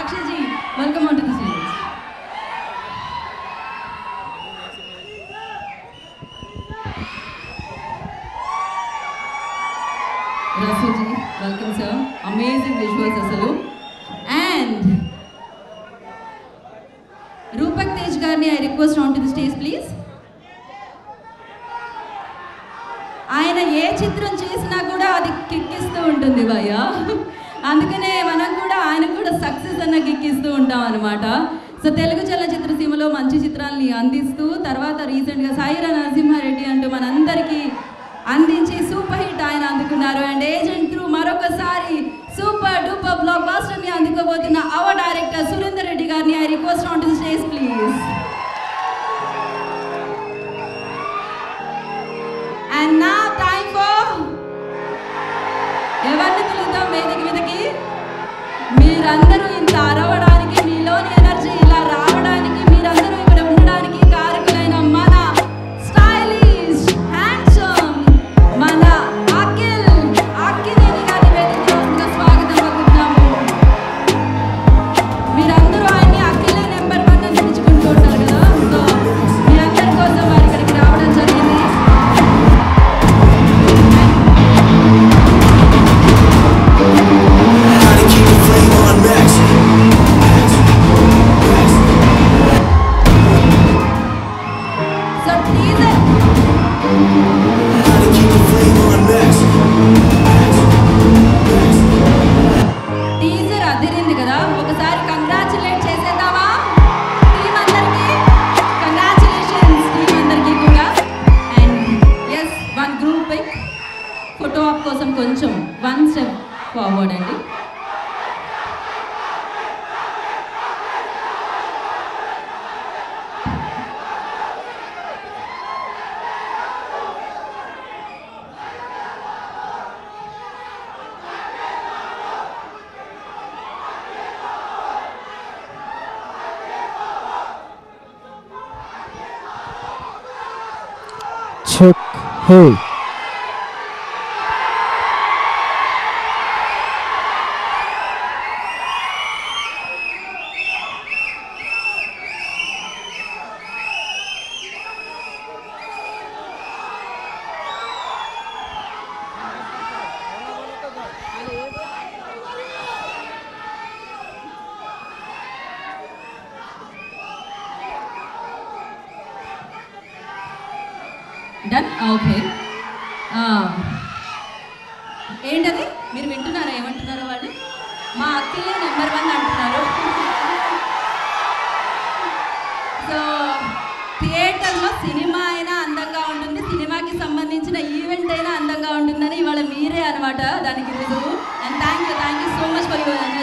సాక్షిజీ welcome on to the stage Rasuji welcome sir amazing visuals అసలు and Roopak Tej గారిని I request on to the stage please ఆయన ఏ చిత్రం చేసినా కూడా అది కిక్కిస్తూ ఉంటుంది భయ్య అందుకనే మనం కూడా ఆయన కూడా సక్సెస్ అన్న కిక్కిస్తూ ఉంటాం అనమాట సో తెలుగు చలనచిత్ర సీమలో మంచి చిత్రాల్ని అందిస్తూ తర్వాత రీసెంట్గా సాయిరా నరసింహారెడ్డి అంటూ మనందరికీ అందించి సూపర్ హిట్ ఆయన అందుకున్నారు అండ్ ఏజెంట్ త్రూ మరొకసారి సూపర్ డూపర్ బ్లాక్ బాస్టర్ని అందుకోబోతున్న అవర్ డైరెక్టర్ సురేందర్ రెడ్డి గారిని I request on to stage please and నా టైం ఫర్ ఎవరిని పిలుద్దాం వేదిక మీదకి మీరందరూ ఇంత అరవడానికి మీలోని ఎనర్జీ ఇలా రావడానికి మీరందరూ ఇక్కడ ఉండడానికి కారకులైన మన స్టైలిష్ హ్యాండ్సమ్ మన అఖిల్ అఖిలేని గారి వేదిక మీదకి స్వాగతం పలుకుతున్నాము మీరందరూ ఆయన్ని అఖిలే నెంబర్ వన్ అని పిలుచుకుంటూ ఉంటారు కదా సో మీ అందరి కోసం వారు ఇక్కడికి రావడం జరిగింది Gotta keep the flame on max. So teaser Gotta keep the flame on max. Teaser అదిరింది కదా ఒకసారి కంగ్రాచులేట్ చేసేద్దామా టీం అందరికి కంగ్రాచులేషన్స్ టీం అందరికి కూడా and yes one group pic photo op కోసం కొంచెం వన్ స్టెప్ ఫార్వర్డ్ అండి check hey డన్ ఓకే ఏంటది మీరు వింటున్నారా ఏమంటున్నారో వాళ్ళు మా అక్కలే నెంబర్ వన్ అంటున్నారు సో థియేటర్లో సినిమా అయినా అందంగా ఉంటుంది సినిమాకి సంబంధించిన ఈవెంట్ అయినా అందంగా ఉంటుందని ఇవాళ మీరే అనమాట దానికి రుజువు and thank you thank you so much for your